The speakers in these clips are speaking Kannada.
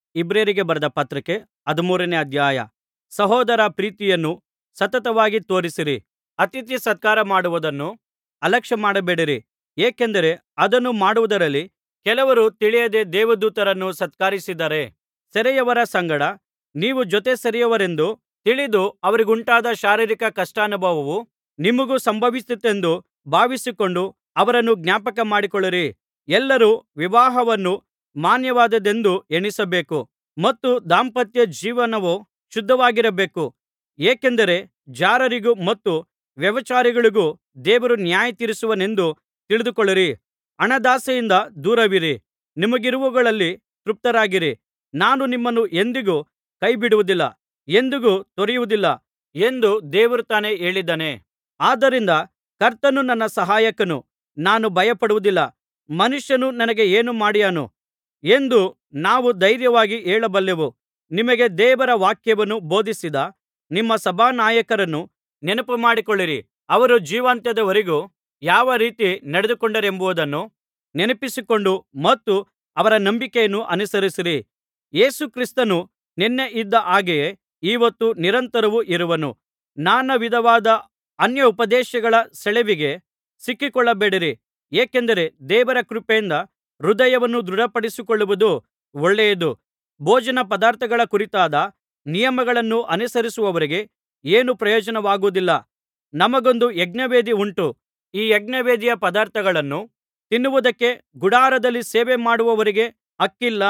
ಇಬ್ರಿಯರಿಗೆ ಬರೆದ ಪತ್ರಿಕೆ ಹದಿಮೂರನೇ ಅಧ್ಯಾಯ ಸಹೋದರ ಪ್ರೀತಿಯನ್ನು ಸತತವಾಗಿ ತೋರಿಸಿರಿ ಅತಿಥಿ ಸತ್ಕಾರ ಮಾಡುವುದನ್ನು ಅಲಕ್ಷ್ಯಮಾಡಬೇಡಿರಿ ಏಕೆಂದರೆ ಅದನ್ನು ಮಾಡುವುದರಲ್ಲಿ ಕೆಲವರು ತಿಳಿಯದೆ ದೇವದೂತರನ್ನು ಸತ್ಕರಿಸಿದ್ದಾರೆ ಸೆರೆಯವರ ಸಂಗಡ ನೀವು ಜೊತೆ ಸೆರೆಯವರೆಂದು ತಿಳಿದು ಅವರಿಗುಂಟಾದ ಶಾರೀರಿಕ ಕಷ್ಟಾನುಭವವು ನಿಮಗೂ ಸಂಭವಿಸಿತೆಂದು ಭಾವಿಸಿಕೊಂಡು ಅವರನ್ನು ಜ್ಞಾಪಕ ಮಾಡಿಕೊಳ್ಳಿರಿ ಎಲ್ಲರೂ ವಿವಾಹವನ್ನು ಮಾನ್ಯವಾದದ್ದೆಂದು ಎಣಿಸಬೇಕು ಮತ್ತು ದಾಂಪತ್ಯ ಜೀವನವು ಶುದ್ಧವಾಗಿರಬೇಕು ಏಕೆಂದರೆ ಜಾರರಿಗೂ ಮತ್ತು ವ್ಯಭಿಚಾರಿಗಳಿಗೂ ದೇವರು ನ್ಯಾಯತೀರಿಸುವನೆಂದು ತಿಳಿದುಕೊಳ್ಳಿರಿ ಹಣದಾಸೆಯಿಂದ ದೂರವಿರಿ ನಿಮಗಿರುವುಗಳಲ್ಲಿ ತೃಪ್ತರಾಗಿರಿ ನಾನು ನಿಮ್ಮನ್ನು ಎಂದಿಗೂ ಕೈಬಿಡುವುದಿಲ್ಲ ಎಂದಿಗೂ ತೊರೆಯುವುದಿಲ್ಲ ಎಂದು ದೇವರು ತಾನೇ ಹೇಳಿದ್ದಾನೆ ಆದ್ದರಿಂದ ಕರ್ತನು ನನ್ನ ಸಹಾಯಕನು ನಾನು ಭಯಪಡುವುದಿಲ್ಲ ಮನುಷ್ಯನು ನನಗೆ ಏನು ಮಾಡಿಯಾನು ಎಂದು ನಾವು ಧೈರ್ಯವಾಗಿ ಹೇಳಬಲ್ಲೆವು ನಿಮಗೆ ದೇವರ ವಾಕ್ಯವನ್ನು ಬೋಧಿಸಿದ ನಿಮ್ಮ ಸಭಾನಾಯಕರನ್ನು ನೆನಪುಮಾಡಿಕೊಳ್ಳಿರಿ ಅವರು ಜೀವಾಂತ್ಯದವರೆಗೂ ಯಾವ ರೀತಿ ನಡೆದುಕೊಂಡರೆಂಬುದನ್ನು ನೆನಪಿಸಿಕೊಂಡು ಮತ್ತು ಅವರ ನಂಬಿಕೆಯನ್ನು ಅನುಸರಿಸಿರಿ ಯೇಸು ಕ್ರಿಸ್ತನು ನಿನ್ನೆ ಇದ್ದ ಹಾಗೆಯೇ ಇವತ್ತು ನಿರಂತರವೂ ಇರುವನು ನಾನಾ ವಿಧವಾದ ಅನ್ಯೋಪದೇಶಗಳ ಸೆಳೆವಿಗೆ ಸಿಕ್ಕಿಕೊಳ್ಳಬೇಡಿರಿ ಏಕೆಂದರೆ ದೇವರ ಕೃಪೆಯಿಂದ ಹೃದಯವನ್ನು ದೃಢಪಡಿಸಿಕೊಳ್ಳುವುದು ಒಳ್ಳೆಯದು ಭೋಜನ ಪದಾರ್ಥಗಳ ಕುರಿತಾದ ನಿಯಮಗಳನ್ನು ಅನುಸರಿಸುವವರಿಗೆ ಏನೂ ಪ್ರಯೋಜನವಾಗುವುದಿಲ್ಲ ನಮಗೊಂದು ಯಜ್ಞವೇದಿ ಉಂಟು ಈ ಯಜ್ಞವೇದಿಯ ಪದಾರ್ಥಗಳನ್ನು ತಿನ್ನುವುದಕ್ಕೆ ಗುಡಾರದಲ್ಲಿ ಸೇವೆಮಾಡುವವರಿಗೆ ಹಕ್ಕಿಲ್ಲ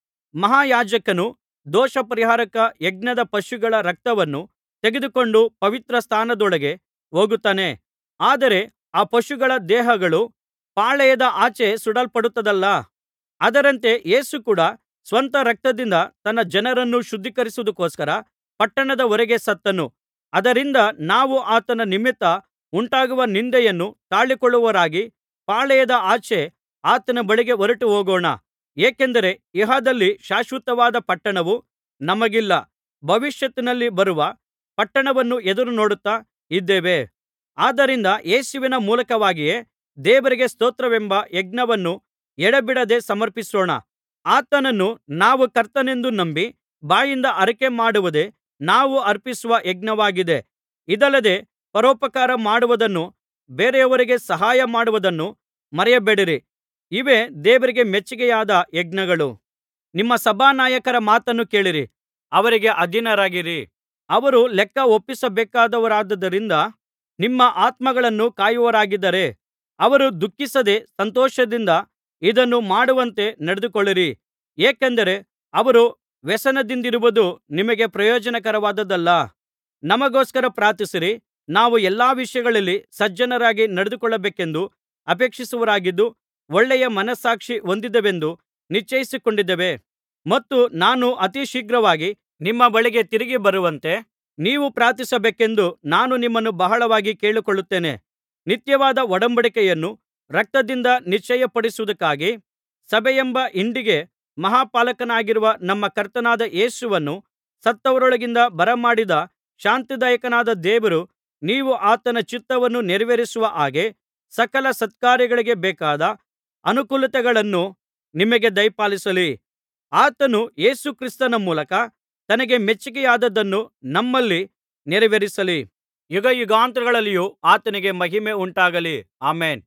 ಮಹಾಯಾಜಕನು ದೋಷಪರಿಹಾರಕ ಯಜ್ಞದ ಪಶುಗಳ ರಕ್ತವನ್ನು ತೆಗೆದುಕೊಂಡು ಪವಿತ್ರ ಸ್ಥಾನದೊಳಗೆ ಹೋಗುತ್ತಾನೆ ಆದರೆ ಆ ಪಶುಗಳ ದೇಹಗಳು ಪಾಳೆಯದ ಆಚೆ ಸುಡಲ್ಪಡುತ್ತದಲ್ಲಾ ಅದರಂತೆ ಯೇಸು ಕೂಡ ಸ್ವಂತ ರಕ್ತದಿಂದ ತನ್ನ ಜನರನ್ನು ಶುದ್ಧೀಕರಿಸುವುದಕ್ಕೋಸ್ಕರ ಪಟ್ಟಣದ ಹೊರಗೆ ಸತ್ತನು ಅದರಿಂದ ನಾವು ಆತನ ನಿಮಿತ್ತ ಉಂಟಾಗುವ ನಿಂದೆಯನ್ನು ತಾಳಿಕೊಳ್ಳುವವರಾಗಿ ಪಾಳೆಯದ ಆಚೆ ಆತನ ಬಳಿಗೆ ಹೊರಟುಹೋಗೋಣ ಏಕೆಂದರೆ ಇಹದಲ್ಲಿ ಶಾಶ್ವತವಾದ ಪಟ್ಟಣವು ನಮಗಿಲ್ಲ ಭವಿಷ್ಯತ್ತಿನಲ್ಲಿ ಬರುವ ಪಟ್ಟಣವನ್ನು ಎದುರುನೋಡುತ್ತಾ ಇದ್ದೇವೆ ಆದ್ದರಿಂದ ಯೇಸುವಿನ ಮೂಲಕವಾಗಿಯೇ ದೇವರಿಗೆ ಸ್ತೋತ್ರವೆಂಬ ಯಜ್ಞವನ್ನು ಎಡೆಬಿಡದೆ ಸಮರ್ಪಿಸೋಣ ಆತನನ್ನು ನಾವು ಕರ್ತನೆಂದು ನಂಬಿ ಬಾಯಿಂದ ಅರಿಕೆಮಾಡುವುದೇ ನಾವು ಅರ್ಪಿಸುವ ಯಜ್ಞವಾಗಿದೆ ಇದಲ್ಲದೆ ಪರೋಪಕಾರ ಮಾಡುವುದನ್ನೂ ಬೇರೆಯವರಿಗೆ ಸಹಾಯ ಮಾಡುವುದನ್ನೂ ಮರೆಯಬೇಡಿರಿ ಇವೇ ದೇವರಿಗೆ ಮೆಚ್ಚಿಕೆಯಾದ ಯಜ್ಞಗಳು ನಿಮ್ಮ ಸಭಾನಾಯಕರ ಮಾತನ್ನು ಕೇಳಿರಿ ಅವರಿಗೆ ಅಧೀನರಾಗಿರಿ ಅವರು ಲೆಕ್ಕ ಒಪ್ಪಿಸಬೇಕಾದವರಾದ್ದರಿಂದ ನಿಮ್ಮ ಆತ್ಮಗಳನ್ನು ಕಾಯುವವರಾಗಿದ್ದಾರೆ ಅವರು ದುಃಖಿಸದೆ ಸಂತೋಷದಿಂದ ಇದನ್ನು ಮಾಡುವಂತೆ ನಡೆದುಕೊಳ್ಳಿರಿ ಏಕೆಂದರೆ ಅವರು ವ್ಯಸನದಿಂದಿರುವುದು ನಿಮಗೆ ಪ್ರಯೋಜನಕರವಾದದ್ದಲ್ಲ ನಮಗೋಸ್ಕರ ಪ್ರಾರ್ಥಿಸಿರಿ ನಾವು ಎಲ್ಲಾ ವಿಷಯಗಳಲ್ಲಿ ಸಜ್ಜನರಾಗಿ ನಡೆದುಕೊಳ್ಳಬೇಕೆಂದು ಅಪೇಕ್ಷಿಸುವವರಾಗಿದ್ದು ಒಳ್ಳೆಯ ಮನಸ್ಸಾಕ್ಷಿ ಹೊಂದಿದ್ದೇವೆಂದು ನಿಶ್ಚಯಿಸಿಕೊಂಡಿದ್ದೇವೆ ಮತ್ತು ನಾನು ಅತಿ ಶೀಘ್ರವಾಗಿ ನಿಮ್ಮ ಬಳಿಗೆ ತಿರುಗಿ ಬರುವಂತೆ ನೀವು ಪ್ರಾರ್ಥಿಸಬೇಕೆಂದು ನಾನು ನಿಮ್ಮನ್ನು ಬಹಳವಾಗಿ ಕೇಳಿಕೊಳ್ಳುತ್ತೇನೆ ನಿತ್ಯವಾದ ಒಡಂಬಡಿಕೆಯನ್ನು ರಕ್ತದಿಂದ ನಿಶ್ಚಯಪಡಿಸುವುದಕ್ಕಾಗಿ ಸಭೆಯೆಂಬ ಹಿಂಡಿಗೆ ಮಹಾಪಾಲಕನಾಗಿರುವ ನಮ್ಮ ಕರ್ತನಾದ ಯೇಸುವನ್ನು ಸತ್ತವರೊಳಗಿಂದ ಬರಮಾಡಿದ ಶಾಂತಿದಾಯಕನಾದ ದೇವರು ನೀವು ಆತನ ಚಿತ್ತವನ್ನು ನೆರವೇರಿಸುವ ಹಾಗೆ ಸಕಲ ಸತ್ಕಾರ್ಯಗಳಿಗೆ ಬೇಕಾದ ಅನುಕೂಲತೆಗಳನ್ನು ನಿಮಗೆ ದಯಪಾಲಿಸಲಿ ಆತನು ಯೇಸು ಕ್ರಿಸ್ತನ ಮೂಲಕ ತನಗೆ ಮೆಚ್ಚಿಕೆಯಾದದ್ದನ್ನು ನಮ್ಮಲ್ಲಿ ನೆರವೇರಿಸಲಿ ಯುಗಯುಗಾಂತರಗಳಲ್ಲಿಯೂ ಆತನಿಗೆ ಮಹಿಮೆ ಉಂಟಾಗಲಿ ಆಮೆನ್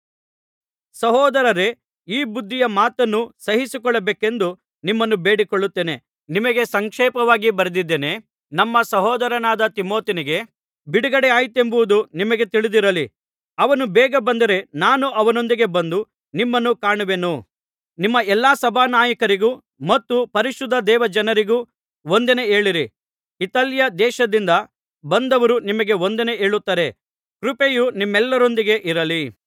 ಸಹೋದರರೇ ಈ ಬುದ್ಧಿಯ ಮಾತನ್ನು ಸಹಿಸಿಕೊಳ್ಳಬೇಕೆಂದು ನಿಮ್ಮನ್ನು ಬೇಡಿಕೊಳ್ಳುತ್ತೇನೆ ನಿಮಗೆ ಸಂಕ್ಷೇಪವಾಗಿ ಬರೆದಿದ್ದೇನೆ ನಮ್ಮ ಸಹೋದರನಾದ ತಿಮೊಥೆಯನಿಗೆ ಬಿಡುಗಡೆಯಾಯಿತೆಂಬುದು ನಿಮಗೆ ತಿಳಿದಿರಲಿ ಅವನು ಬೇಗ ಬಂದರೆ ನಾನು ಅವನೊಂದಿಗೆ ಬಂದು ನಿಮ್ಮನ್ನು ಕಾಣುವೆನು ನಿಮ್ಮ ಎಲ್ಲಾ ಸಭಾನಾಯಕರಿಗೂ ಮತ್ತು ಪರಿಶುದ್ಧ ದೇವಜನರಿಗೂ ವಂದನೆ ಹೇಳಿರಿ ಇತಾಲ್ಯ ದೇಶದಿಂದ ಬಂದವರು ನಿಮಗೆ ವಂದನೆ ಹೇಳುತ್ತಾರೆ ಕೃಪೆಯು ನಿಮ್ಮೆಲ್ಲರೊಂದಿಗೆ ಇರಲಿ